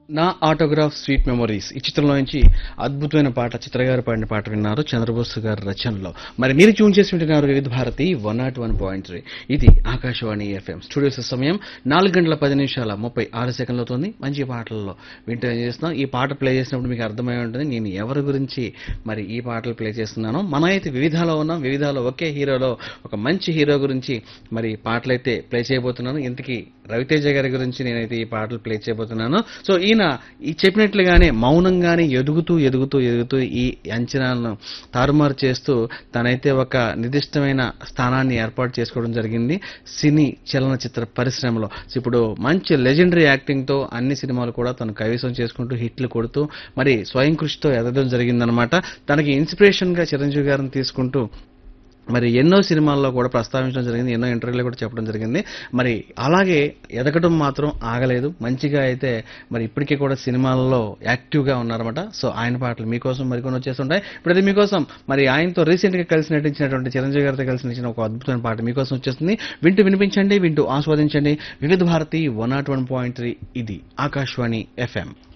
నా autograph sweet memories ఈ చిత్రంలో నుంచి అద్భుతమైన పాట చిత్రగారు పాడిన పాట విన్నారు చంద్రబోస్ గారి రచనలో మరి మీరు ట్యూన్ చేసి వింటున్నారు Vividh Bharati one naught one point three ఇది ఆకాశవాణి ఎఫ్ఎం స్టూడియోస్ సమయం నాలుగు గంటల పది నిమిషాల ముప్పై ఆరు సెకండ్లు అవుతుంది మంచి పాటల్లో వింటూ ఎంజాయ్ చేస్తున్నాం ఈ పాట ప్లే చేసినప్పుడు మీకు అర్థమై ఉంటుంది నేను ఎవరి గురించి మరి ఈ పాటలు ప్లే చేస్తున్నాను మనం అయితే వివిధాలో ఉన్నాం వివిధాలో ఒకే హీరోలో ఒక మంచి హీరో గురించి మరి పాటలు అయితే ప్లే చేయబోతున్నాను ఇంతకీ రవితేజ గారి గురించి నేనైతే ఈ పాటలు ప్లే చేయబోతున్నాను సో ఈయన ఈ చెప్పినట్లుగానే మౌనంగానే ఎదుగుతూ ఎదుగుతూ ఎదుగుతూ ఈ అంచనాలను తారుమారు చేస్తూ తనైతే ఒక నిర్దిష్టమైన స్థానాన్ని ఏర్పాటు చేసుకోవడం జరిగింది సినీ చలనచిత్ర పరిశ్రమలో సో ఇప్పుడు మంచి లెజెండరీ యాక్టింగ్ తో అన్ని సినిమాలు కూడా తను కైవసం చేసుకుంటూ హిట్లు కొడుతూ మరి స్వయం కృషితో ఎదగడం జరిగిందనమాట తనకి ఇన్స్పిరేషన్ గా చిరంజీవి గారిని తీసుకుంటూ మరి ఎన్నో సినిమాల్లో కూడా ప్రస్తావించడం జరిగింది ఎన్నో ఇంటర్వ్యూలో కూడా చెప్పడం జరిగింది మరి అలాగే ఎదగడం మాత్రం ఆగలేదు మంచిగా అయితే మరి ఇప్పటికీ కూడా సినిమాల్లో యాక్టివ్గా ఉన్నారన్నమాట సో ఆయన పాటలు మీకోసం మరికొన్ని వచ్చేస్తుంటాయి ఇప్పుడైతే మీకోసం మరి ఆయనతో రీసెంట్గా కలిసి నటించినటువంటి చిరంజీవి గారితో కలిసి నటించిన ఒక అద్భుతమైన పాట మీకోసం వచ్చేస్తుంది వింటూ వినిపించండి వింటూ ఆస్వాదించండి Vividh Bharati one naught one point three ఇది ఆకాశవాణి ఎఫ్ఎం